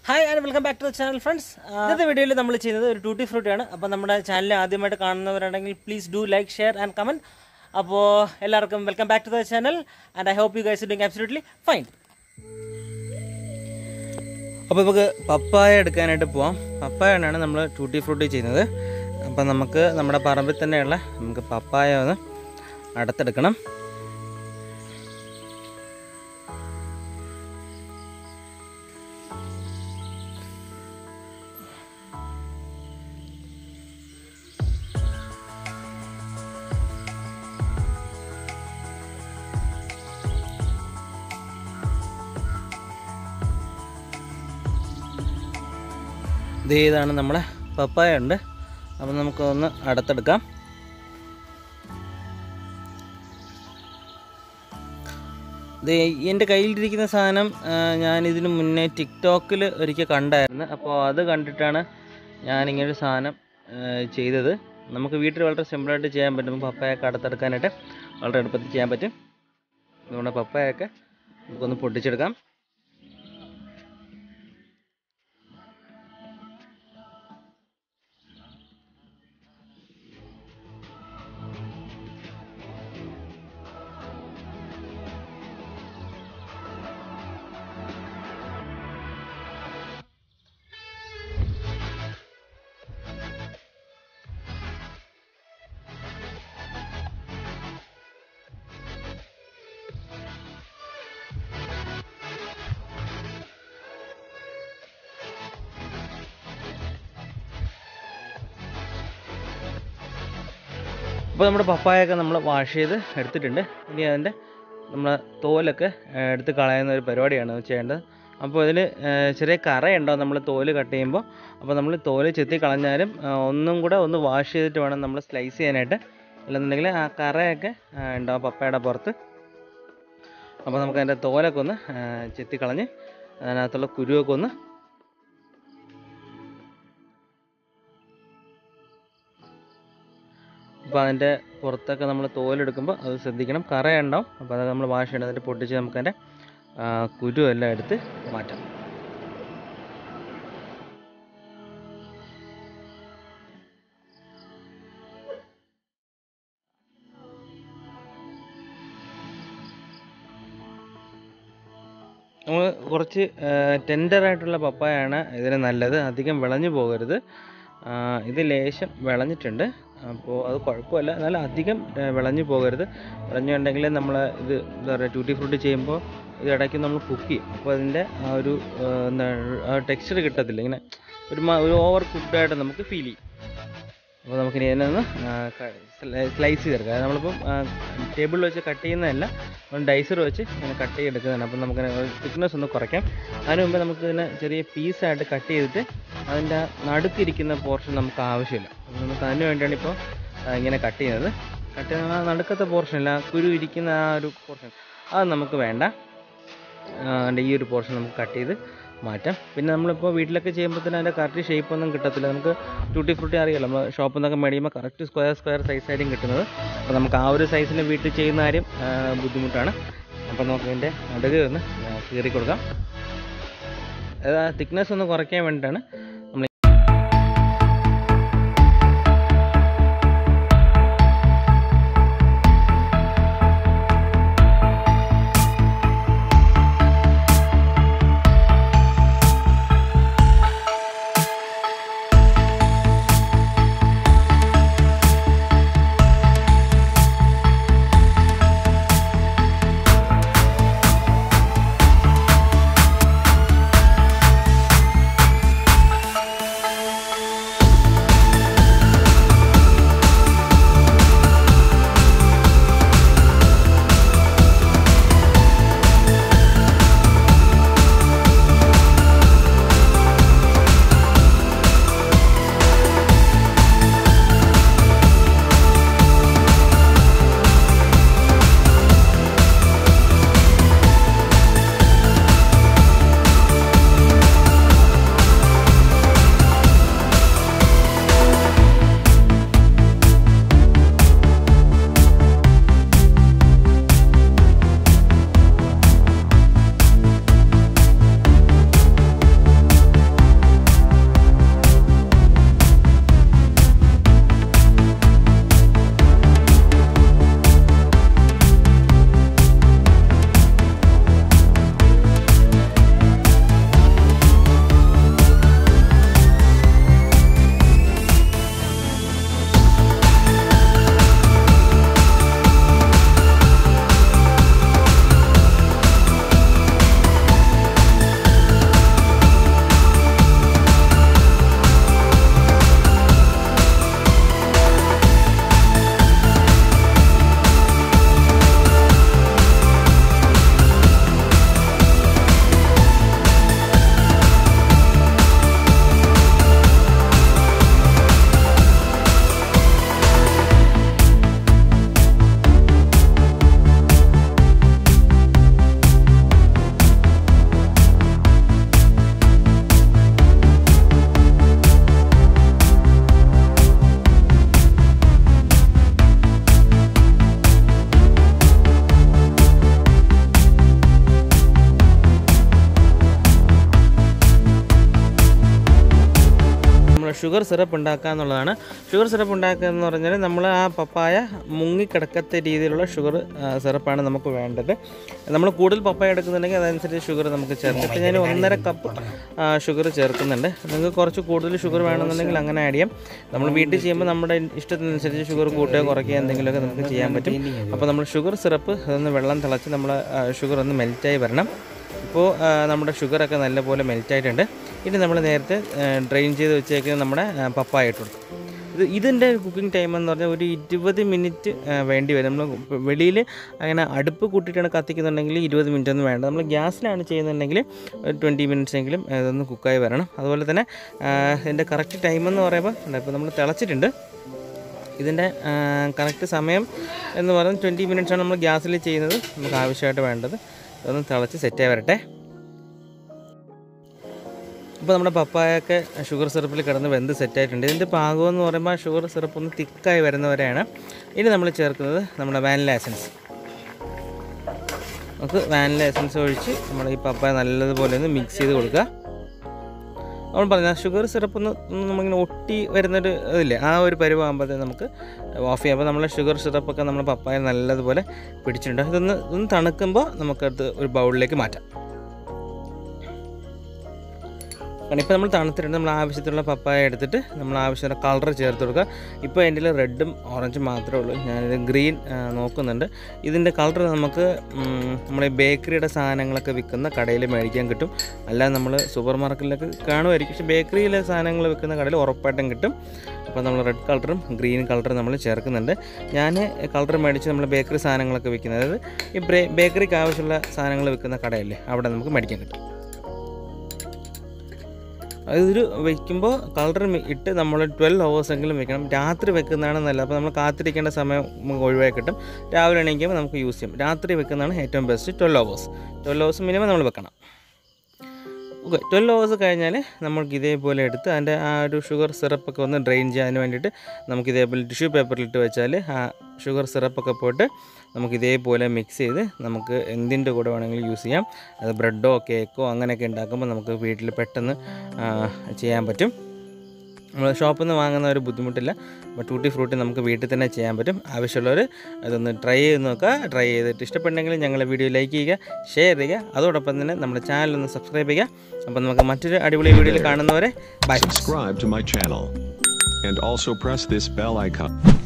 Hi and welcome back to the channel friends ഇന്നത്തെ വീഡിയോയിൽ നമ്മൾ ചെയ്യുന്നത് ഒരു ടൂട്ടി ഫ്രൂട്ടി ആണ് അപ്പോൾ നമ്മുടെ ചാനൽ ആദ്യമായിട്ട് കാണുന്നവരുണ്ടെങ്കിൽ please do like share and comment അപ്പോൾ എല്ലാവർക്കും welcome back to the channel and I hope you guys doing absolutely fine അപ്പോൾ നമുക്ക് പപ്പായ എടുക്കാനായിട്ട് പോവാം പപ്പായാണ് നമ്മൾ ടൂട്ടി ഫ്രൂട്ടി ചെയ്യുന്നത് അപ്പം നമുക്ക് നമ്മുടെ പറമ്പിൽ തന്നെയുള്ള നമുക്ക് പപ്പായ ഒന്ന് അടുത്തെടുക്കണം ഇത് ഇതാണ് നമ്മുടെ പപ്പായ ഉണ്ട് അപ്പം നമുക്കൊന്ന് അടുത്തെടുക്കാം ഇത് എൻ്റെ കയ്യിലിരിക്കുന്ന സാധനം ആ, ഞാൻ ഇതിന് മുന്നേ ടിക്ടോക്കിൽ ഒരിക്കൽ കണ്ടായിരുന്നു അപ്പോൾ അത് കണ്ടിട്ടാണ് ഞാനിങ്ങനൊരു സാധനം ആ, ചെയ്തത് നമുക്ക് വീട്ടിൽ വളരെ സിമ്പിളായിട്ട് ചെയ്യാൻ പറ്റും പപ്പായൊക്കെ അടുത്തെടുക്കാനായിട്ട് വളരെ എളുപ്പത്തിൽ ചെയ്യാൻ പറ്റും നമ്മുടെ പപ്പായൊക്കെ നമുക്കൊന്ന് പൊട്ടിച്ചെടുക്കാം അപ്പോൾ നമ്മുടെ പപ്പായൊക്കെ നമ്മൾ വാഷ് ചെയ്ത് എടുത്തിട്ടുണ്ട് ഇനി അതിൻ്റെ നമ്മൾ തോലൊക്കെ ഏഹ്, എടുത്ത് കളയുന്ന ഒരു പരിപാടിയാണ് ചെയ്യേണ്ടത് അപ്പോൾ ഇതിൽ ചെറിയ കറയുണ്ടാവും നമ്മൾ തോല് കട്ട് ചെയ്യുമ്പോൾ അപ്പോൾ നമ്മൾ തോല് ചെത്തി കളഞ്ഞാലും ആ, ഒന്നും കൂടെ ഒന്ന് വാഷ് ചെയ്തിട്ട് വേണം നമ്മൾ സ്ലൈസ് ചെയ്യാനായിട്ട് അല്ലെന്നുണ്ടെങ്കിൽ ആ കറയൊക്കെ ആ, ഉണ്ടാവും പപ്പയുടെ പുറത്ത് അപ്പോൾ നമുക്ക് അതിൻ്റെ തോലൊക്കെ ഒന്ന് ആ, ചെത്തി കളഞ്ഞ് അതിനകത്തുള്ള കുരുവൊക്കെ ഒന്ന് അപ്പോൾ അതിൻ്റെ പുറത്തൊക്കെ നമ്മൾ തോലെടുക്കുമ്പോൾ അത് ശ്രദ്ധിക്കണം കറയുണ്ടാവും അപ്പോൾ അത് നമ്മൾ വാഷ് ചെയ്യണം എന്നിട്ട് പൊട്ടിച്ച് നമുക്കതിൻ്റെ ആ, കുരു എല്ലാം എടുത്ത് മാറ്റാം നമ്മൾ കുറച്ച് ടെൻഡറായിട്ടുള്ള പപ്പായാണ് ഇതിന് നല്ലത് അധികം വിളഞ്ഞു പോകരുത് ആ, ഇത് ലേശം വിളഞ്ഞിട്ടുണ്ട് അപ്പോൾ അത് കുഴപ്പമില്ല എന്നാലും അധികം ആ, വിളഞ്ഞു പോകരുത് വിളഞ്ഞുണ്ടെങ്കിൽ നമ്മൾ ഇത് എന്താ പറയുക ട്യൂട്ടി ഫ്രൂട്ടി ചെയ്യുമ്പോൾ ഇത് ഇടയ്ക്ക് നമ്മൾ കുക്ക് ചെയ്യും അപ്പോൾ അതിൻ്റെ ആ ഒരു ആ, എന്താ ആ ടെക്സ്ചർ കിട്ടത്തില്ല ഇങ്ങനെ ഒരു മ- ഒരു ഓവർ കുക്ക്ഡായിട്ട് നമുക്ക് ഫീൽ ചെയ്യും അപ്പോൾ നമുക്കിനി ഇതിനെ ഒന്ന് സ്ലൈസ് ചെയ്തെടുക്കാം അതായത് നമ്മളിപ്പം ടേബിളിൽ വെച്ച് കട്ട് ചെയ്യുന്നതല്ല ഡൈസർ വെച്ച് ഇങ്ങനെ കട്ട് ചെയ്തെടുക്കുന്നതാണ് അപ്പം നമുക്ക് തിക്നെസ് ഒന്ന് കുറയ്ക്കാം അതിന് മുമ്പ് നമുക്ക് ഇതിനെ ചെറിയ പീസായിട്ട് കട്ട് ചെയ്തിട്ട് അതിൻ്റെ നടുക്കിരിക്കുന്ന പോർഷൻ നമുക്ക് ആവശ്യമില്ല അപ്പോൾ നമുക്ക് അതിന് വേണ്ടിയാണ് ഇപ്പോൾ ഇങ്ങനെ കട്ട് ചെയ്യുന്നത് കട്ട് ചെയ്യുന്ന ആ നടുക്കത്തെ പോർഷൻ ഇല്ല ആ കുരു ഇരിക്കുന്ന ആ ഒരു പോർഷൻ അത് നമുക്ക് വേണ്ട ആ, അതിൻ്റെ ഈ ഒരു പോർഷൻ നമുക്ക് കട്ട് ചെയ്ത് മാറ്റാം പിന്നെ നമ്മളിപ്പോൾ വീട്ടിലൊക്കെ ചെയ്യുമ്പോൾ തന്നെ അതിൻ്റെ കറക്റ്റ് ഷേപ്പ് ഒന്നും കിട്ടത്തില്ല നമുക്ക് ട്യൂട്ടി ഫ്രൂട്ടി അറിയാലോ നമ്മൾ ഷോപ്പിൽ നിന്നൊക്കെ മേടിക്കുമ്പോൾ കറക്റ്റ് സ്ക്വയർ സ്ക്വയർ സൈസ് ആയിരിക്കും കിട്ടുന്നത് അപ്പോൾ നമുക്ക് ആ ഒരു സൈസിന് വീട്ടിൽ ചെയ്യുന്ന കാര്യം ആ, ബുദ്ധിമുട്ടാണ് അപ്പോൾ നമുക്ക് ഇതിൻ്റെ നടുക ഒന്ന് ആ, കീറി കൊടുക്കാം തിക്നെസ് ഒന്ന് കുറയ്ക്കാൻ വേണ്ടിയിട്ടാണ് നമ്മൾ ഷുഗർ സിറപ്പ് ഉണ്ടാക്കുക എന്നുള്ളതാണ് ഷുഗർ സിറപ്പ് ഉണ്ടാക്കുക എന്ന് പറഞ്ഞാൽ നമ്മൾ ആ പപ്പായ മുങ്ങിക്കിടക്കത്ത രീതിയിലുള്ള ഷുഗർ സിറപ്പാണ് നമുക്ക് വേണ്ടത് നമ്മൾ കൂടുതൽ പപ്പായ എടുക്കുന്നുണ്ടെങ്കിൽ അതനുസരിച്ച് ഷുഗർ നമുക്ക് ചേർക്കാം ഇപ്പം ഞാൻ ഒന്നര കപ്പ് ഷുഗർ ചേർക്കുന്നുണ്ട് നിങ്ങൾക്ക് കുറച്ച് കൂടുതൽ ഷുഗർ വേണമെന്നുണ്ടെങ്കിൽ അങ്ങനെ ആഡ് ചെയ്യാം നമ്മൾ വീട്ടിൽ ചെയ്യുമ്പോൾ നമ്മുടെ ഇഷ്ടത്തിനനുസരിച്ച് ഷുഗർ കൂട്ടുകയോ കുറയ്ക്കുകയോ എന്തെങ്കിലുമൊക്കെ നമുക്ക് ചെയ്യാൻ പറ്റും അപ്പോൾ നമ്മൾ ഷുഗർ സിറപ്പ് അതൊന്ന് വെള്ളം തിളച്ച് നമ്മൾ ഷുഗർ ഒന്ന് മെൽറ്റായി വരണം ഇപ്പോൾ ആ, നമ്മുടെ ഷുഗറൊക്കെ നല്ലപോലെ മെൽറ്റായിട്ടുണ്ട് ഇനി നമ്മൾ നേരത്തെ ഡ്രെയിൻ ചെയ്ത് വെച്ചേക്കുന്ന നമ്മുടെ ആ, പപ്പായ ഇട്ട് കൊടുക്കും ഇത് ഇതിൻ്റെ കുക്കിംഗ് ടൈം എന്ന് പറഞ്ഞാൽ ഒരു ഇരുപത് മിനിറ്റ് വേണ്ടി വരും നമ്മൾ വെളിയിൽ അങ്ങനെ അടുപ്പ് കൂട്ടിയിട്ടാണ് കത്തിക്കുന്നുണ്ടെങ്കിൽ ഇരുപത് മിനിറ്റ് ഒന്നും വേണ്ട നമ്മൾ ഗ്യാസിലാണ് ചെയ്യുന്നുണ്ടെങ്കിൽ ഒരു ട്വൻറ്റി മിനിറ്റ്സ് എങ്കിലും ഇതൊന്ന് കുക്കായി വരണം അതുപോലെ തന്നെ ആ, ഇതിൻ്റെ കറക്റ്റ് ടൈം എന്ന് പറയുമ്പോൾ ഇപ്പോൾ നമ്മൾ തിളച്ചിട്ടുണ്ട് ഇതിൻ്റെ കറക്റ്റ് സമയം എന്ന് പറയുന്നത് ട്വൻറ്റി മിനിറ്റ്സാണ് നമ്മൾ ഗ്യാസിൽ ചെയ്യുന്നത് നമുക്ക് ആവശ്യമായിട്ട് വേണ്ടത് ഇതൊന്ന് തിളച്ച് സെറ്റായി വരട്ടെ ഇപ്പോൾ നമ്മുടെ പപ്പായൊക്കെ ഷുഗർ സിറപ്പിൽ കിടന്ന് വെന്ത് സെറ്റായിട്ടുണ്ട് ഇതിൻ്റെ പാകം എന്ന് പറയുമ്പോൾ ഷുഗർ സിറപ്പ് ഒന്ന് തിക്കായി വരുന്നവരെയാണ് ഇനി നമ്മൾ ചേർക്കുന്നത് നമ്മുടെ വാനില എസൻസ് നമുക്ക് വാനില എസൻസ് ഒഴിച്ച് നമ്മൾ ഈ പപ്പായ നല്ലതുപോലെ ഒന്ന് മിക്സ് ചെയ്ത് കൊടുക്കുക നമ്മൾ പറഞ്ഞ ഷുഗർ സിറപ്പ് ഒന്ന് ഒന്ന് നമ്മളിങ്ങനെ ഒട്ടി വരുന്നൊരു ഇതില്ലേ ആ ഒരു പരുവാകുമ്പോഴത്തേ നമുക്ക് ഓഫ് ചെയ്യാം അപ്പോൾ നമ്മൾ ഷുഗർ സിറപ്പൊക്കെ നമ്മൾ പപ്പായ നല്ലതുപോലെ പിടിച്ചിട്ടുണ്ട് ഇതൊന്ന് ഇതൊന്ന് തണുക്കുമ്പോൾ നമുക്കത് ഒരു ബൗളിലേക്ക് മാറ്റാം കാരണം ഇപ്പോൾ നമ്മൾ തണുത്തിട്ടുണ്ട് നമ്മൾ ആവശ്യത്തിനുള്ള പപ്പായ എടുത്തിട്ട് നമ്മൾ ആവശ്യമുള്ള കളർ ചേർത്ത് കൊടുക്കുക ഇപ്പോൾ എൻ്റെ റെഡും ഓറഞ്ചും മാത്രമേ ഉള്ളൂ ഞാനിത് ഗ്രീൻ ആ, നോക്കുന്നുണ്ട് ഇതിൻ്റെ കളർ നമുക്ക് ഉം, നമ്മുടെ ബേക്കറിയുടെ സാധനങ്ങളൊക്കെ വിൽക്കുന്ന കടയിൽ മേടിക്കാൻ കിട്ടും അല്ലാതെ നമ്മൾ സൂപ്പർ മാർക്കറ്റിലൊക്കെ കാണുമായിരിക്കും പക്ഷേ ബേക്കറിയിലെ സാധനങ്ങൾ വിൽക്കുന്ന കടയിൽ ഉറപ്പായിട്ടും കിട്ടും അപ്പോൾ നമ്മൾ റെഡ് കളറും ഗ്രീൻ കളറും നമ്മൾ ചേർക്കുന്നുണ്ട് ഞാൻ കളർ മേടിച്ച് നമ്മൾ ബേക്കറി സാധനങ്ങളൊക്കെ വിൽക്കുന്നത് അതായത് ഈ ബ്രേ ബേക്കറിക്ക് ആവശ്യമുള്ള സാധനങ്ങൾ വിൽക്കുന്ന കടയില്ലേ അവിടെ നമുക്ക് മേടിക്കാൻ കിട്ടും അതൊരു വെക്കുമ്പോൾ കളർ ഇട്ട് നമ്മൾ ട്വൽവ് ഹവേഴ്സ് എങ്കിലും വെക്കണം രാത്രി വെക്കുന്നതാണ് നല്ലത് അപ്പോൾ നമ്മൾ കാത്തിരിക്കേണ്ട സമയം നമുക്ക് ഒഴിവായി കിട്ടും രാവിലെ എണീക്കുമ്പോൾ നമുക്ക് യൂസ് ചെയ്യാം രാത്രി വെക്കുന്നതാണ് ഏറ്റവും best twelve hours twelve hours minimum നമ്മൾ വെക്കണം ഓക്കെ ട്വൽവ് ഹവേഴ്സ് കഴിഞ്ഞാൽ നമ്മൾക്ക് ഇതേപോലെ എടുത്ത് അതിൻ്റെ ആ ഒരു ഷുഗർ സിറപ്പൊക്കെ ഒന്ന് ഡ്രെയിൻ ചെയ്യാൻ വേണ്ടിയിട്ട് നമുക്ക് ഇതേപോലെ ടിഷ്യൂ പേപ്പറിലിട്ട് വെച്ചാൽ ആ ഷുഗർ സിറപ്പൊക്കെ പോയിട്ട് നമുക്ക് ഇതേപോലെ മിക്സ് ചെയ്ത് നമുക്ക് എന്തിൻ്റെ കൂടെ വേണമെങ്കിലും യൂസ് ചെയ്യാം അത് ബ്രെഡോ കേക്കോ അങ്ങനെയൊക്കെ ഉണ്ടാക്കുമ്പോൾ നമുക്ക് വീട്ടിൽ പെട്ടെന്ന് ആ, ചെയ്യാൻ പറ്റും നമ്മൾ ഷോപ്പിൽ നിന്ന് വാങ്ങുന്ന ഒരു ബുദ്ധിമുട്ടില്ല അപ്പോൾ ടൂട്ടി ഫ്രൂട്ടി നമുക്ക് വീട്ടിൽ തന്നെ ചെയ്യാൻ പറ്റും ആവശ്യമുള്ളവർ അതൊന്ന് ട്രൈ ചെയ്ത് നോക്കുക ട്രൈ ചെയ്തിട്ട് ഇഷ്ടപ്പെട്ടെങ്കിൽ ഞങ്ങളെ വീഡിയോ ലൈക്ക് ചെയ്യുക ഷെയർ ചെയ്യുക അതോടൊപ്പം തന്നെ നമ്മുടെ ചാനൽ ഒന്ന് സബ്സ്ക്രൈബ് ചെയ്യുക അപ്പോൾ നമുക്ക് മറ്റൊരു അടിപൊളി വീഡിയോയിൽ കാണുന്നവരെ bye Subscribe to my channel. And also press this bell icon.